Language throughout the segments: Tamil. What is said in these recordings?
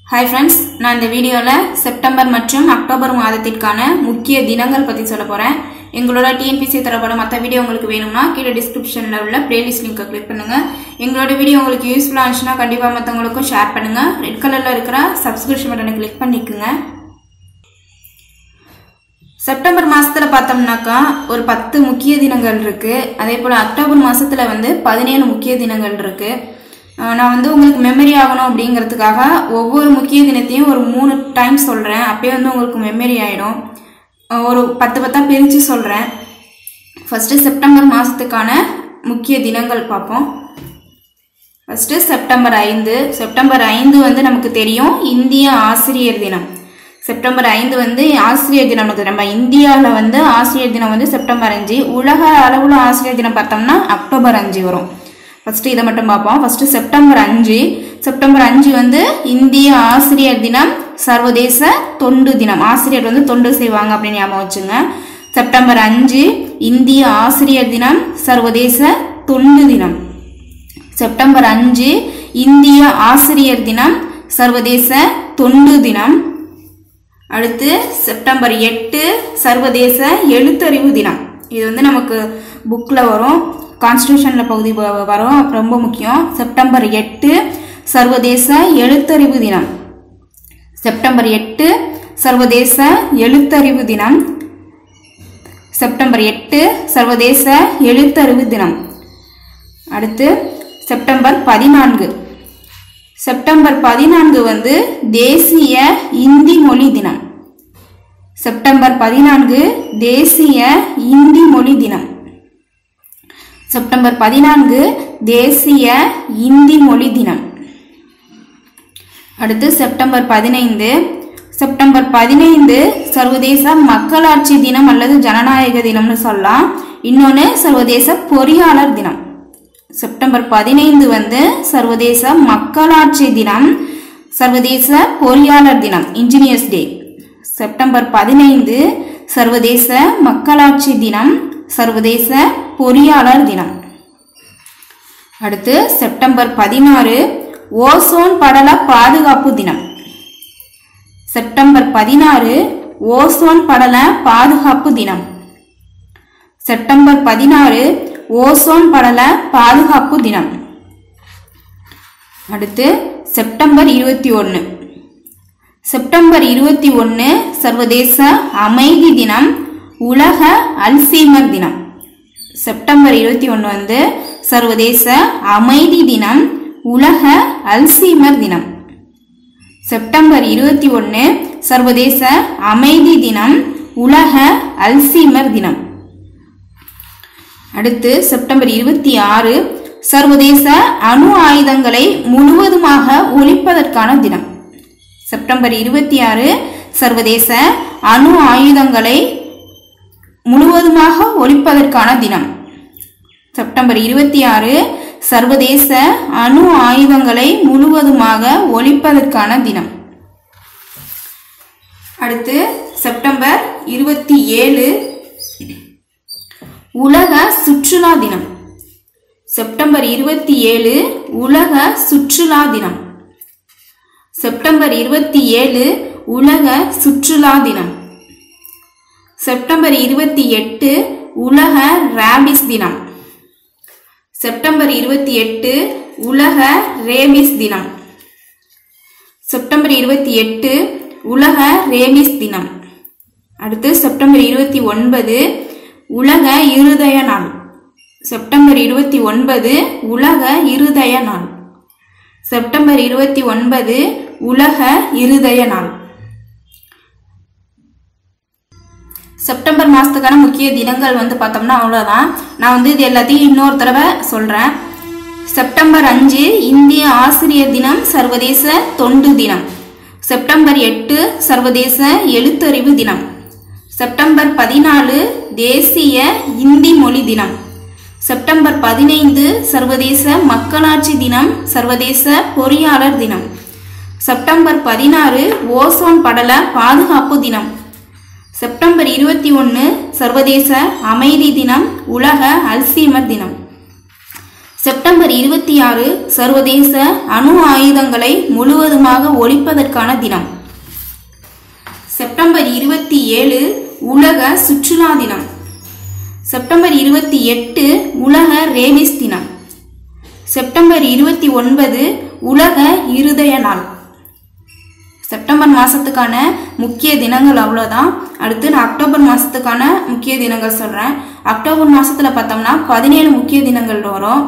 ஹாய் ஃப்ரெண்ட்ஸ் நான் இந்த வீடியோவில் செப்டம்பர் மற்றும் அக்டோபர் மாதத்திற்கான முக்கிய தினங்கள் பற்றி சொல்ல போகிறேன் எங்களோட டிஎன்பிசி தரப்பட மற்ற வீடியோ உங்களுக்கு வேணும்னா கீழே டிஸ்கிரிப்ஷனில் உள்ள பிளேலிஸ்ட் லிங்கை கிளிக் பண்ணுங்கள் எங்களோட வீடியோ உங்களுக்கு யூஸ்ஃபுல்லாக இருந்துச்சுன்னா கண்டிப்பாக மற்றவங்களுக்கும் ஷேர் பண்ணுங்கள் ரெட் கலரில் இருக்கிற சப்ஸ்கிரிப்ஷன் பட்டனை கிளிக் பண்ணிக்கோங்க செப்டம்பர் மாதத்தில் பார்த்தோம்னாக்கா ஒரு பத்து முக்கிய தினங்கள் இருக்குது அதே போல் அக்டோபர் மாதத்தில் வந்து பதினேழு முக்கிய தினங்கள் இருக்குது நான் வந்து உங்களுக்கு மெமரி ஆகணும் அப்படிங்கிறதுக்காக ஒவ்வொரு முக்கிய தினத்தையும் ஒரு மூணு டைம் சொல்கிறேன் அப்பயே வந்து உங்களுக்கு மெமரி ஆகிடும் ஒரு பத்து பத்தாக பிரித்து சொல்கிறேன் ஃபஸ்ட்டு செப்டம்பர் மாதத்துக்கான முக்கிய தினங்கள் பார்ப்போம் ஃபஸ்ட்டு செப்டம்பர் ஐந்து செப்டம்பர் ஐந்து வந்து நமக்கு தெரியும் இந்திய ஆசிரியர் தினம் செப்டம்பர் ஐந்து வந்து ஆசிரியர் தினம் நமக்கு நம்ம இந்தியாவில் வந்து ஆசிரியர் தினம் வந்து செப்டம்பர் அஞ்சு உலக அளவில் ஆசிரியர் தினம் பார்த்தோம்னா அக்டோபர் அஞ்சு வரும் ஃபஸ்ட்டு இதை மட்டும் பார்ப்போம் ஃபஸ்ட்டு செப்டம்பர் அஞ்சு செப்டம்பர் அஞ்சு வந்து இந்திய ஆசிரியர் தினம் சர்வதேச தொண்டு தினம் ஆசிரியர் வந்து தொண்டு செய்வாங்க அப்படின்னு ஞாபகம் வச்சுங்க செப்டம்பர் அஞ்சு இந்திய ஆசிரியர் தினம் சர்வதேச தொண்டு தினம் செப்டம்பர் அஞ்சு இந்திய ஆசிரியர் தினம் சர்வதேச தொண்டு தினம் அடுத்து செப்டம்பர் எட்டு சர்வதேச எழுத்தறிவு தினம் இது வந்து நமக்கு புக்கில் வரும் கான்ஸ்டியூஷனில் பகுதி வ- வரும் ரொம்ப முக்கியம் செப்டம்பர் எட்டு சர்வதேச எழுத்தறிவு தினம் செப்டம்பர் எட்டு சர்வதேச எழுத்தறிவு தினம் செப்டம்பர் எட்டு சர்வதேச எழுத்தறிவு தினம் அடுத்து செப்டம்பர் பதினான்கு செப்டம்பர் பதினான்கு வந்து தேசிய இந்தி மொழி தினம் செப்டம்பர் பதினான்கு தேசிய இந்தி மொழி தினம் செப்டம்பர் பதினான்கு தேசிய இந்தி மொழி தினம் அடுத்து செப்டம்பர் பதினைந்து செப்டம்பர் பதினைந்து சர்வதேச மக்களாட்சி தினம் அல்லது ஜனநாயக தினம்னு சொல்லலாம் இன்னொன்று சர்வதேச பொறியாளர் தினம் செப்டம்பர் பதினைந்து வந்து சர்வதேச மக்களாட்சி தினம் சர்வதேச பொறியாளர் தினம் இன்ஜினியர்ஸ் டே செப்டம்பர் பதினைந்து சர்வதேச மக்களாட்சி தினம் சர்வதேச பொறியாளர் தினம் அடுத்து செப்டம்பர் பதினாறு ஓசோன் படல பாதுகாப்பு தினம் செப்டம்பர் பதினாறு ஓசோன் படல பாதுகாப்பு தினம் செப்டம்பர் பதினாறு ஓசோன் படல பாதுகாப்பு தினம் அடுத்து செப்டம்பர் இருபத்தி ஒன்று செப்டம்பர் இருபத்தி ஒன்று சர்வதேச அமைதி தினம் உலக அல்சீமர் தினம் செப்டம்பர் இருபத்தி ஒன்று வந்து சர்வதேச அமைதி தினம் உலக அல்சீமர் தினம் செப்டம்பர் இருபத்தி ஒன்று சர்வதேச அமைதி தினம் உலக அல்சீமர் தினம் அடுத்து செப்டம்பர் இருபத்தி ஆறு சர்வதேச அணு ஆயுதங்களை முழுவதுமாக ஒழிப்பதற்கான தினம் செப்டம்பர் இருபத்தி ஆறு சர்வதேச அணு ஆயுதங்களை முழுவதுமாக ஒழிப்பதற்கான தினம் செப்டம்பர் இருபத்தி ஆறு சர்வதேச அணு ஆயுதங்களை முழுவதுமாக ஒழிப்பதற்கான தினம் அடுத்து செப்டம்பர் இருபத்தி ஏழு உலக சுற்றுலா தினம் செப்டம்பர் இருபத்தி ஏழு உலக சுற்றுலா தினம் செப்டம்பர் இருபத்தி ஏழு உலக சுற்றுலா தினம் செப்டம்பர் இருபத்தி எட்டு உலக ரேபிஸ் தினம் செப்டம்பர் இருபத்தி எட்டு உலக ரேபிஸ் தினம் செப்டம்பர் இருபத்தி எட்டு உலக ரேபிஸ் தினம் அடுத்து செப்டம்பர் இருபத்தி ஒன்பது உலக இருதய நாள் செப்டம்பர் இருபத்தி ஒன்பது உலக இருதய நாள் செப்டம்பர் இருபத்தி ஒன்பது உலக இருதய நாள் செப்டம்பர் மாதத்துக்கான முக்கிய தினங்கள் வந்து பார்த்தோம்னா அவ்வளோதான் நான் வந்து இது எல்லாத்தையும் இன்னொரு தடவை சொல்கிறேன் செப்டம்பர் அஞ்சு இந்திய ஆசிரியர் தினம் சர்வதேச தொண்டு தினம் செப்டம்பர் எட்டு சர்வதேச எழுத்தறிவு தினம் செப்டம்பர் பதினாலு தேசிய இந்தி மொழி தினம் செப்டம்பர் பதினைந்து சர்வதேச மக்களாட்சி தினம் சர்வதேச பொறியாளர் தினம் செப்டம்பர் பதினாறு ஓசோன் படல பாதுகாப்பு தினம் செப்டம்பர் இருபத்தி ஒன்று சர்வதேச அமைதி தினம் உலக அல்சீமர் தினம் செப்டம்பர் இருபத்தி ஆறு சர்வதேச அணு ஆயுதங்களை முழுவதுமாக ஒழிப்பதற்கான தினம் செப்டம்பர் இருபத்தி ஏழு உலக சுற்றுலா தினம் செப்டம்பர் இருபத்தி எட்டு உலக ரேபிஸ் தினம் செப்டம்பர் இருபத்தி ஒன்பது உலக இருதய நாள் செப்டம்பர் மாதத்துக்கான முக்கிய தினங்கள் அவ்வளோதான் அடுத்து நான் அக்டோபர் மாதத்துக்கான முக்கிய தினங்கள் சொல்கிறேன் அக்டோபர் மாதத்தில் பார்த்தோம்னா பதினேழு முக்கிய தினங்கள் வரும்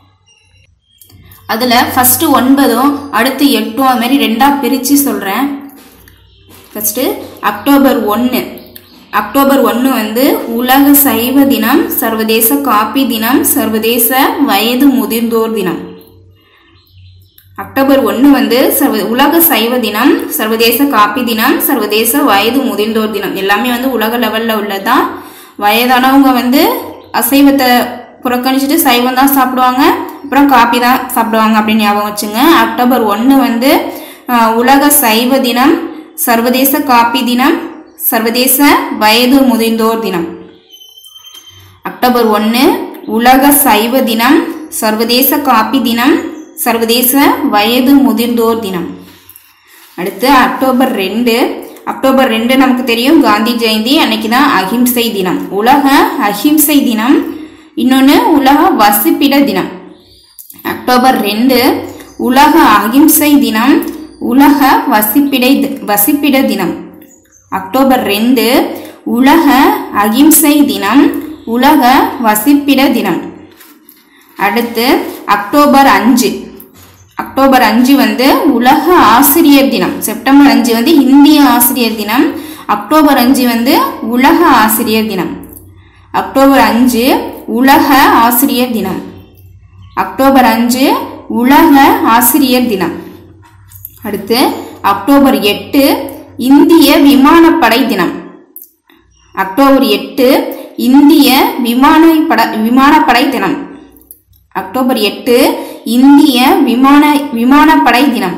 அதில் ஃபஸ்ட்டு ஒன்பதும் அடுத்து எட்டும் அது மாதிரி ரெண்டாக பிரித்து சொல்கிறேன் ஃபஸ்ட்டு அக்டோபர் ஒன்று அக்டோபர் ஒன்று வந்து உலக சைவ தினம் சர்வதேச காப்பி தினம் சர்வதேச வயது முதிர்ந்தோர் தினம் அக்டோபர் ஒன்று வந்து சர்வ உலக சைவ தினம் சர்வதேச காப்பி தினம் சர்வதேச வயது முதிர்ந்தோர் தினம் எல்லாமே வந்து உலக லெவலில் உள்ளதான் வயதானவங்க வந்து அசைவத்தை புறக்கணிச்சுட்டு சைவம் தான் சாப்பிடுவாங்க அப்புறம் காப்பி தான் சாப்பிடுவாங்க அப்படின்னு ஞாபகம் வச்சுங்க அக்டோபர் ஒன்று வந்து ஆஹ், உலக சைவ தினம் சர்வதேச காப்பி தினம் சர்வதேச வயது முதிர்ந்தோர் தினம் அக்டோபர் ஒன்று உலக சைவ தினம் சர்வதேச காப்பி தினம் சர்வதேச வயது முதிர்ந்தோர் தினம் அடுத்து அக்டோபர் ரெண்டு அக்டோபர் ரெண்டு நமக்கு தெரியும் காந்தி ஜெயந்தி அன்னைக்கு தான் அஹிம்சை தினம் உலக அஹிம்சை தினம் இன்னொன்று உலக வசிப்பிட தினம் அக்டோபர் ரெண்டு உலக அகிம்சை தினம் உலக வசிப்பிடை வசிப்பிட தினம் அக்டோபர் ரெண்டு உலக அகிம்சை தினம் உலக வசிப்பிட தினம் அடுத்து அக்டோபர் அஞ்சு அக்டோபர் அஞ்சு வந்து உலக ஆசிரியர் தினம் செப்டம்பர் அஞ்சு வந்து இந்திய ஆசிரியர் தினம் அக்டோபர் அஞ்சு வந்து உலக ஆசிரியர் தினம் அக்டோபர் அஞ்சு உலக ஆசிரியர் தினம் அக்டோபர் அஞ்சு உலக ஆசிரியர் தினம் அடுத்து அக்டோபர் எட்டு இந்திய விமானப்படை தினம் அக்டோபர் எட்டு இந்திய விமானப்பட விமானப்படை தினம் அக்டோபர் எட்டு இந்திய விமான விமானப்படை தினம்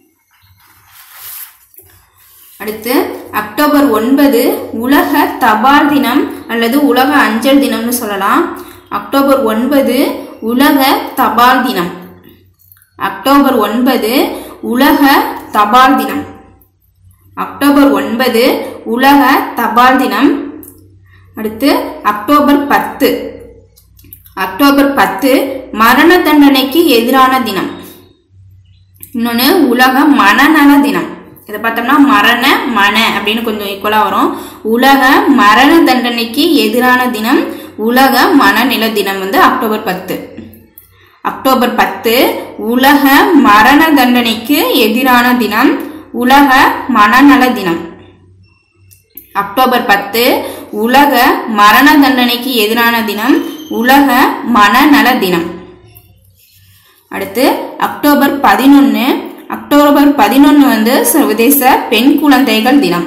அடுத்து அக்டோபர் ஒன்பது உலக தபால் தினம் அல்லது உலக அஞ்சல் தினம்னு சொல்லலாம் அக்டோபர் ஒன்பது உலக தபால் தினம் அக்டோபர் ஒன்பது உலக தபால் தினம் அக்டோபர் ஒன்பது உலக தபால் தினம் அடுத்து அக்டோபர் பத்து அக்டோபர் பத்து மரண தண்டனைக்கு எதிரான தினம் இன்னொன்று உலக மனநல தினம் இதை பார்த்தோம்னா மரண மன அப்படின்னு கொஞ்சம் ஈக்குவலாக வரும் உலக மரண தண்டனைக்கு எதிரான தினம் உலக மனநில தினம் வந்து அக்டோபர் பத்து அக்டோபர் பத்து உலக மரண தண்டனைக்கு எதிரான தினம் உலக மனநல தினம் அக்டோபர் பத்து உலக மரண தண்டனைக்கு எதிரான தினம் உலக மனநல தினம் அடுத்து அக்டோபர் பதினொன்று அக்டோபர் பதினொன்று வந்து சர்வதேச பெண் குழந்தைகள் தினம்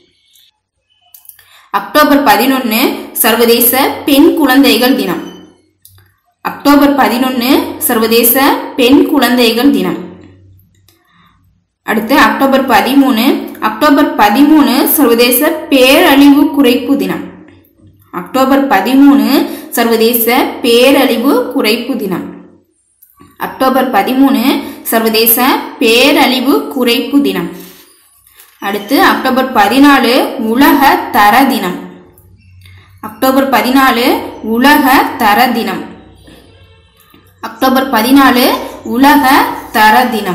அக்டோபர் பதினொன்று சர்வதேச பெண் குழந்தைகள் தினம் அக்டோபர் பதினொன்று சர்வதேச பெண் குழந்தைகள் தினம் அடுத்து அக்டோபர் பதிமூணு அக்டோபர் பதிமூணு சர்வதேச பேரழிவு குறைப்பு தினம் அக்டோபர் பதிமூணு சர்வதேச பேரழிவு குறைப்பு தினம் அக்டோபர் பதிமூணு சர்வதேச பேரழிவு குறைப்பு தினம் அடுத்து அக்டோபர் பதினாலு உலக தர தினம் அக்டோபர் பதினாலு உலக தர தினம் அக்டோபர் பதினாலு உலக தர தினம்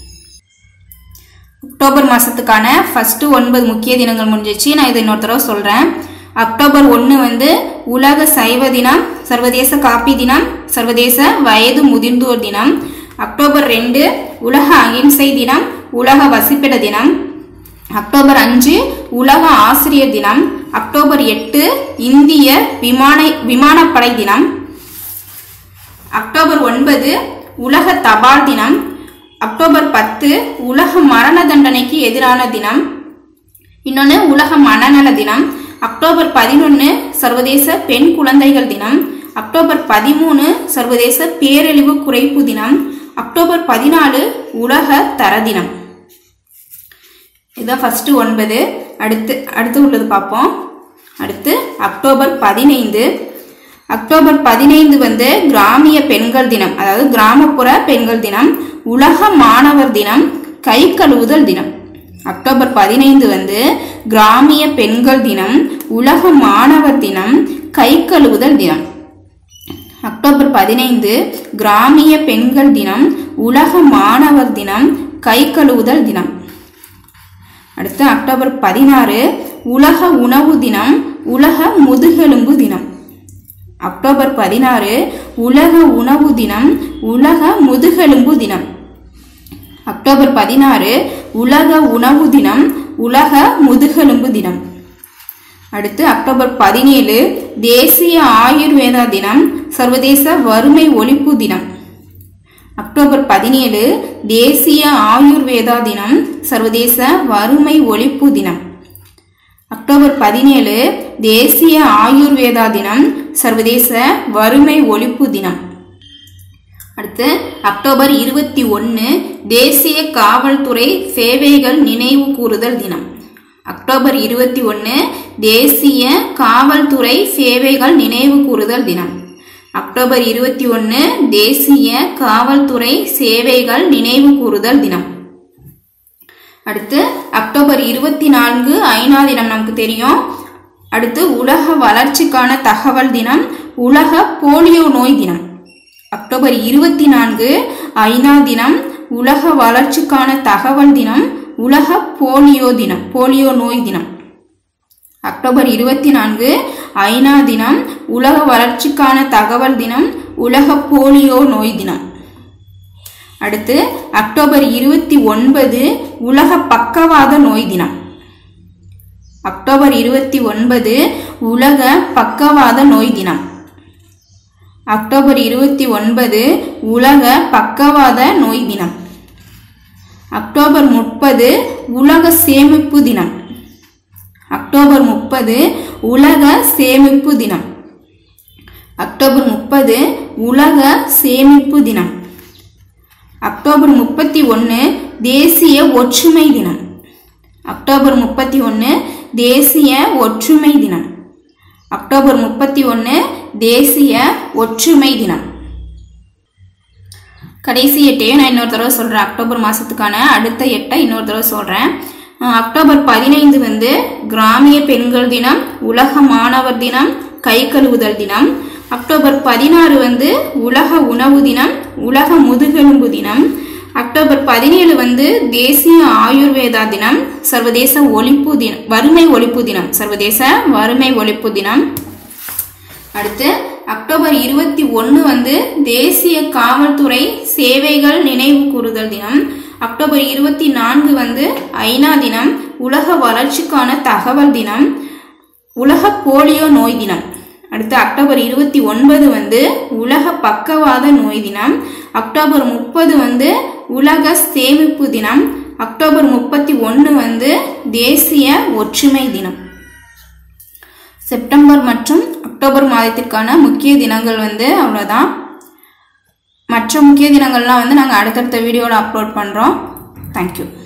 அக்டோபர் மாதத்துக்கான ஃபஸ்ட்டு ஒன்பது முக்கிய தினங்கள் முடிஞ்சிச்சு நான் இதை இன்னொரு தடவை சொல்கிறேன் அக்டோபர் ஒன்று வந்து உலக சைவ தினம் சர்வதேச காப்பி தினம் சர்வதேச வயது முதிர்ந்தோர் தினம் அக்டோபர் ரெண்டு உலக அகிம்சை தினம் உலக வசிப்பிட தினம் அக்டோபர் அஞ்சு உலக ஆசிரியர் தினம் அக்டோபர் எட்டு இந்திய விமான விமானப்படை தினம் அக்டோபர் ஒன்பது உலக தபால் தினம் அக்டோபர் பத்து உலக மரண தண்டனைக்கு எதிரான தினம் இன்னொன்று உலக மனநல தினம் அக்டோபர் பதினொன்று சர்வதேச பெண் குழந்தைகள் தினம் அக்டோபர் பதிமூணு சர்வதேச பேரழிவு குறைப்பு தினம் அக்டோபர் பதினாலு உலக தர தினம் இதுதான் ஃபஸ்ட்டு ஒன்பது அடுத்து அடுத்து உள்ளது பார்ப்போம் அடுத்து அக்டோபர் பதினைந்து அக்டோபர் பதினைந்து வந்து கிராமிய பெண்கள் தினம் அதாவது கிராமப்புற பெண்கள் தினம் உலக மாணவர் தினம் கை கழுவுதல் தினம் அக்டோபர் பதினைந்து வந்து கிராமிய பெண்கள் தினம் உலக மாணவர் தினம் கை கழுவுதல் தினம் அக்டோபர் பதினைந்து கிராமிய பெண்கள் தினம் உலக மாணவர் தினம் கை கழுவுதல் தினம் அடுத்து அக்டோபர் பதினாறு உலக உணவு தினம் உலக முதுகெலும்பு தினம் அக்டோபர் பதினாறு உலக உணவு தினம் உலக முதுகெலும்பு தினம் அக்டோபர் பதினாறு உலக உணவு தினம் உலக முதுகெலும்பு தினம் அடுத்து அக்டோபர் பதினேழு தேசிய ஆயுர்வேதா தினம் சர்வதேச வறுமை ஒழிப்பு தினம் அக்டோபர் பதினேழு தேசிய ஆயுர்வேதா தினம் சர்வதேச வறுமை ஒழிப்பு தினம் அக்டோபர் பதினேழு தேசிய ஆயுர்வேதா தினம் சர்வதேச வறுமை ஒழிப்பு தினம் அடுத்து அக்டோபர் இருபத்தி ஒன்று தேசிய காவல்துறை சேவைகள் நினைவு கூறுதல் தினம் அக்டோபர் இருபத்தி ஒன்று தேசிய காவல்துறை சேவைகள் நினைவு கூறுதல் தினம் அக்டோபர் இருபத்தி ஒன்று தேசிய காவல்துறை சேவைகள் நினைவு கூறுதல் தினம் அடுத்து அக்டோபர் இருபத்தி நான்கு ஐநா தினம் நமக்கு தெரியும் அடுத்து உலக வளர்ச்சிக்கான தகவல் தினம் உலக போலியோ நோய் தினம் அக்டோபர் இருபத்தி நான்கு ஐநா தினம் உலக வளர்ச்சிக்கான தகவல் தினம் உலக போலியோ தினம் போலியோ நோய் தினம் அக்டோபர் இருபத்தி நான்கு ஐநா தினம் உலக வளர்ச்சிக்கான தகவல் தினம் உலக போலியோ நோய் தினம் அடுத்து அக்டோபர் இருபத்தி ஒன்பது உலக பக்கவாத நோய் தினம் அக்டோபர் இருபத்தி ஒன்பது உலக பக்கவாத நோய் தினம் அக்டோபர் இருபத்தி ஒன்பது உலக பக்கவாத நோய் தினம் அக்டோபர் முப்பது உலக சேமிப்பு தினம் அக்டோபர் முப்பது உலக சேமிப்பு தினம் அக்டோபர் முப்பது உலக சேமிப்பு தினம் அக்டோபர் முப்பத்தி ஒன்று தேசிய ஒற்றுமை தினம் அக்டோபர் முப்பத்தி ஒன்று தேசிய ஒற்றுமை தினம் அக்டோபர் முப்பத்தி ஒன்று தேசிய ஒற்றுமை தினம் கடைசி எட்டையும் நான் இன்னொரு தடவை சொல்கிறேன் அக்டோபர் மாதத்துக்கான அடுத்த எட்டை இன்னொரு தடவை சொல்கிறேன் அக்டோபர் பதினைந்து வந்து கிராமிய பெண்கள் தினம் உலக மாணவர் தினம் கை கழுவுதல் தினம் அக்டோபர் பதினாறு வந்து உலக உணவு தினம் உலக முதுகெலும்பு தினம் அக்டோபர் பதினேழு வந்து தேசிய ஆயுர்வேதா தினம் சர்வதேச ஒழிப்பு தினம் வறுமை ஒழிப்பு தினம் சர்வதேச வறுமை ஒழிப்பு தினம் அடுத்து அக்டோபர் இருபத்தி ஒன்று வந்து தேசிய காவல்துறை சேவைகள் நினைவு கூறுதல் தினம் அக்டோபர் இருபத்தி நான்கு வந்து ஐநா தினம் உலக வளர்ச்சிக்கான தகவல் தினம் உலக போலியோ நோய் தினம் அடுத்து அக்டோபர் இருபத்தி ஒன்பது வந்து உலக பக்கவாத நோய் தினம் அக்டோபர் முப்பது வந்து உலக சேமிப்பு தினம் அக்டோபர் முப்பத்தி ஒன்று வந்து தேசிய ஒற்றுமை தினம் செப்டம்பர் மற்றும் அக்டோபர் மாதத்திற்கான முக்கிய தினங்கள் வந்து அவ்வளோதான் மற்ற முக்கிய தினங்கள்லாம் வந்து நாங்கள் அடுத்தடுத்த வீடியோவில் அப்லோட் பண்ணுறோம் தேங்க்யூ